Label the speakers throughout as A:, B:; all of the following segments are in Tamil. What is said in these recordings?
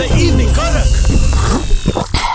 A: The evening Karak.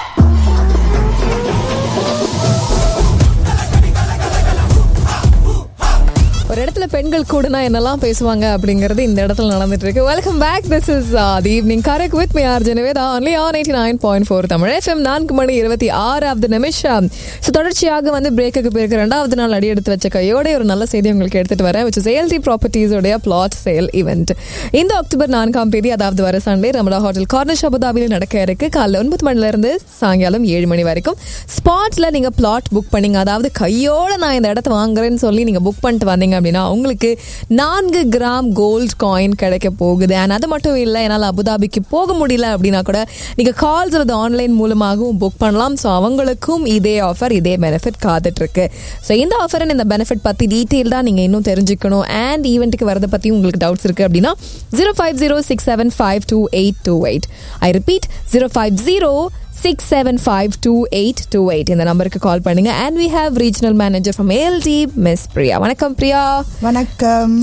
B: ஒரு இடத்துல பெண்கள் கூடனா என்னெல்லாம் பேசுவாங்க அப்படிங்கிறது இந்த இடத்துல நடந்துட்டு இருக்கு welcome back this is the evening correct with me R Jenaveda only on eighty nine point four Tamil F M நான்கு மணி இருபத்தி ஆறாவது நிமிஷம் ஸோ தொடர்ச்சியாக வந்து பிரேக்குக்கு பிறகு ரெண்டாவது நாள் அடி எடுத்து வச்ச கையோட ஒரு நல்ல செய்தி உங்களுக்கு எடுத்துட்டு வரேன் விச் ஏஎல்டி ப்ராப்பர்ட்டிஸோடைய பிளாட் சேல் இவெண்ட் இந்த அக்டோபர் நான்காம் தேதி அதாவது வர சண்டே ரமடா ஹோட்டல் கார்னிஷ் அபுதாபியில் நடக்க இருக்கு காலைல ஒன்பது மணில இருந்து சாயங்காலம் ஏழு மணி வரைக்கும் ஸ்பாட்ல நீங்க பிளாட் புக் பண்ணீங்க அதாவது கையோட நான் இந்த இடத்த வாங்குறேன்னு சொல்லி நீங்க புக் பண்ணிட்டு வந்தீங்க அப்படின்னா உங்களுக்கு நான்கு கிராம் கோல்ட் காயின் கிடைக்க போகுது அண்ட் அது மட்டும் இல்லை என்னால் அபுதாபிக்கு போக முடியல அப்படின்னா கூட நீங்கள் கால்ஸ் அல்லது ஆன்லைன் மூலமாகவும் புக் பண்ணலாம் ஸோ அவங்களுக்கும் இதே ஆஃபர் இதே பெனிஃபிட் காத்துட்டு இருக்கு ஸோ இந்த ஆஃபர் இந்த பெனிஃபிட் பற்றி டீட்டெயில் தான் நீங்கள் இன்னும் தெரிஞ்சுக்கணும் அண்ட் ஈவெண்ட்டுக்கு வரதை பற்றி உங்களுக்கு டவுட்ஸ் இருக்குது அப்படின்னா zero five zero six seven five two eight two eight I repeat zero five zero six seven five two eight two eight இந்த நம்பருக்கு கால் பண்ணுங்க and we have regional manager from A L T miss Priya வணக்கம் பிரியா
C: வணக்கம்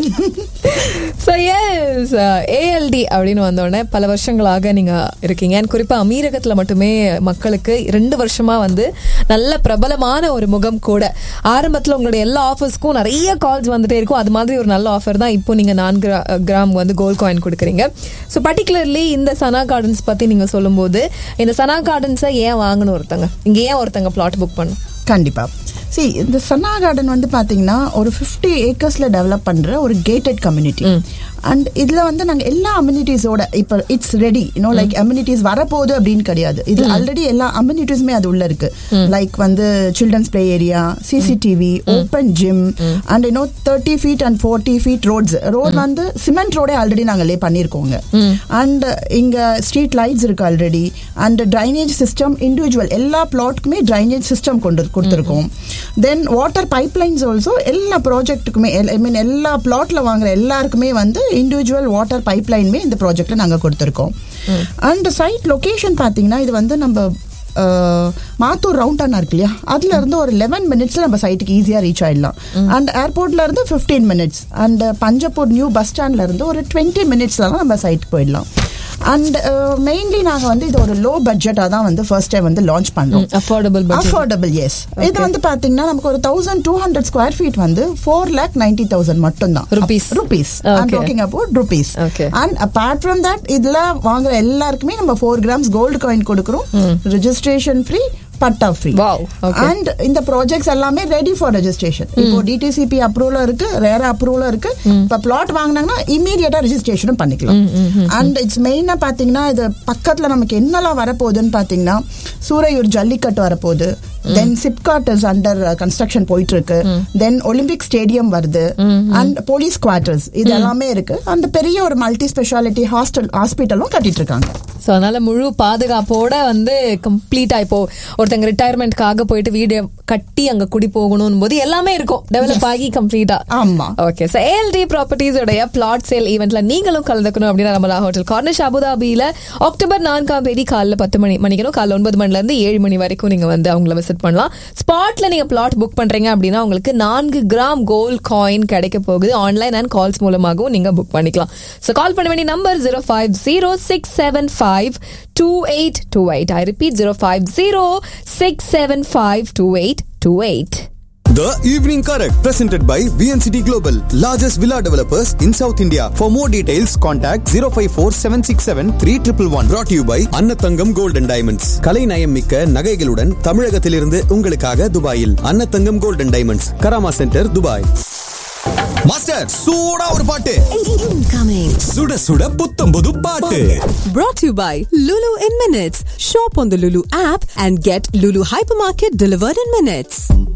B: ஸோ எஸ் ஏஎல்டி அப்படின்னு வந்தோடனே பல வருஷங்களாக நீங்கள் இருக்கீங்க அண்ட் குறிப்பாக அமீரகத்தில் மட்டுமே மக்களுக்கு ரெண்டு வருஷமாக வந்து நல்ல பிரபலமான ஒரு முகம் கூட ஆரம்பத்தில் உங்களுடைய எல்லா ஆஃபர்ஸ்க்கும் நிறைய கால்ஸ் வந்துட்டே இருக்கும் அது மாதிரி ஒரு நல்ல ஆஃபர் தான் இப்போ நீங்கள் நான்கு கிராம் வந்து கோல்ட் காயின் கொடுக்குறீங்க ஸோ பர்டிகுலர்லி இந்த சனா கார்டன்ஸ் பற்றி நீங்கள் சொல்லும்போது இந்த சனா கார்டன்ஸை ஏன் வாங்கணும் ஒருத்தங்க இங்கே ஏன் ஒருத்தங்க பிளாட் புக் பண்ணும்
C: கண்டிப்பா சி இந்த சன்னா கார்டன் வந்து பாத்தீங்கன்னா ஒரு ஃபிஃப்டி ஏக்கர்ஸ்ல டெவலப் பண்ற ஒரு கேட்டட் கம்யூனிட்டி அண்ட் இதுல வந்து நாங்க எல்லா அம்யூனிட்டிஸோட இப்போ it's ready you know like amenities வரப்போகுது அப்படின்னு கிடையாது இதுல ஆல்ரெடி எல்லா அம்யூனிட்டிஸுமே அது உள்ள இருக்கு லைக் வந்து children's play area C C T V open gym and you know thirty feet and forty feet roads road வந்து சிமெண்ட் ரோடே ஆல்ரெடி நாங்க லே பண்ணியிருக்கோங்க அண்ட் இங்க ஸ்ட்ரீட் லைட்ஸ் இருக்கு already and drainage system individual எல்லா பிளாட்க்குமே ட்ரைனேஜ் சிஸ்டம் கொண்டு கொடுத்துருக்கோம் தென் வாட்டர் பைப்லைன்ஸ் ஆல்சோ எல்லா ப்ராஜெக்ட்டுக்குமே ஐ மீன் எல்லா பிளாட்ல வாங்குற எல்லாருக்குமே வந்து இண்டிவிஜுவல் வாட்டர் பைப்லைனுமே இந்த ப்ராஜெக்ட்ல நாங்க கொடுத்துருக்கோம் அண்ட் சைட் லொகேஷன் பாத்தீங்கன்னா இது வந்து நம்ம அஹ், மாத்தூர் ரவுண்டானா இருக்கு இல்லையா அதுல இருந்து ஒரு லெவன் மினிட்ஸ்ல நம்ம சைட்டுக்கு ஈஸியா ரீச் ஆயிடலாம் அண்ட் ஏர்போர்ட்ல இருந்து fifteen minutes and Panchappur new bus ஸ்டாண்ட்ல இருந்து ஒரு டுவெண்ட்டி மினிட்ஸ்ல நம்ம சைட்டுக்கு போயிடலாம் அண்ட் மெயின்லி நாங்க வந்து இது ஒரு லோ பட்ஜெட்டா தான் வந்து ஃபர்ஸ்ட் டைம் வந்து லான்ச் பண்றோம்
B: அஃபோர்டபுள் பட்ஜெட்
C: அஃபோர்டபுள் எஸ் இது வந்து பாத்தீங்கன்னா நமக்கு ஒரு thousand two hundred square feet வந்து ஃபோர் லேக் நைன்டி தௌசண்ட் மட்டும் தான்
B: Rupees.
C: Rupees
B: Okay.
C: Talking about rupees
B: Okay.
C: And apart from that இதுல வாங்குற எல்லாருக்குமே நம்ம ஃபோர் கிராம்ஸ் கோல்டு காயின் கொடுக்குறோம் registration free patta free
B: Wow. Okay.
C: And இந்த ப்ராஜெக்ட்ஸ் எல்லாமே ரெடி ஃபார் ரெஜிஸ்ட்ரேஷன் இப்போ டிடிசிபி அப்ரூவலும் இருக்கு ரேர அப்ரூவலும் இருக்கு இப்போ பிளாட் வாங்கினாங்கன்னா இமீடியட்டா ரெஜிஸ்ட்ரேஷனும் பண்ணிக்கலாம் அண்ட் இட்ஸ் மெயினா பாத்தீங்கன்னா இது பக்கத்துல நமக்கு என்னெல்லாம் வரப்போகுதுன்னு பாத்தீங்கன்னா சூரையூர் ஜல்லிக்கட்டு வரப்போகுது then SIPCOT is under construction போயிட்டு இருக்கு தென் ஒலிம்பிக் ஸ்டேடியம் வருது அண்ட் போலீஸ் குவார்டர்ஸ் இது எல்லாமே இருக்கு அந்த பெரிய ஒரு மல்டி ஸ்பெஷாலிட்டி ஹாஸ்டல் ஹாஸ்பிட்டலும் கட்டிட்டு இருக்காங்க
B: ஸோ அதனால முழு பாதுகாப்போட வந்து கம்ப்ளீட்டா இப்போ ஒருத்தங்க ரிட்டையர்மெண்ட்காக போயிட்டு வீடு கட்டி அங்க குடி போகணும் போது எல்லாமே இருக்கும் டெவலப் ஆகி கம்ப்ளீட்டா
C: ஆமா
B: ஓகே ஸோ ஏஎல்டி ப்ராப்பர்ட்டிஸோடைய பிளாட் சேல் ஈவெண்ட்ல நீங்களும் கலந்துக்கணும் அப்படின்னா ரமலா ஹோட்டல் கார்னிஷ் அபுதாபியில அக்டோபர் நான்காம் தேதி காலைல பத்து மணி மணிக்கணும் காலைல ஒன்பது மணில இருந்து ஏழு மணி வரைக்கும் நீங்க வந்து அவங்கள விசிட் பண்ணலாம் ஸ்பாட்ல நீங்க பிளாட் புக் பண்றீங்க அப்படின்னா உங்களுக்கு நான்கு கிராம் கோல்ட் காயின் கிடைக்க போகுது ஆன்லைன் அண்ட் கால்ஸ் மூலமாகவும் நீங்க புக் பண்ணிக்கலாம் ஸோ கால் பண்ண வேண்டிய number zero five zero six seven five two eight two eight I repeat zero five zero six seven five two eight two eight
D: The Evening Correct, presented by VNCT Global, largest villa developers in South India. For more details, contact 054 767 3111. Brought to you by Annathangam Gold and Diamonds. கலை நயம் மிக்க நகைகளுடன் தமிழகத்திலிருந்து உங்களுக்காக துபாயில் Annathangam Gold and Diamonds, Karama centre Dubai master சூடா ஒரு பாட்டு
E: Incoming.
A: சுட சுட புத்தம் புது பாட்டு
E: Brought to you by Lulu in Minutes. Shop on the Lulu app and get Lulu Hypermarket delivered in minutes.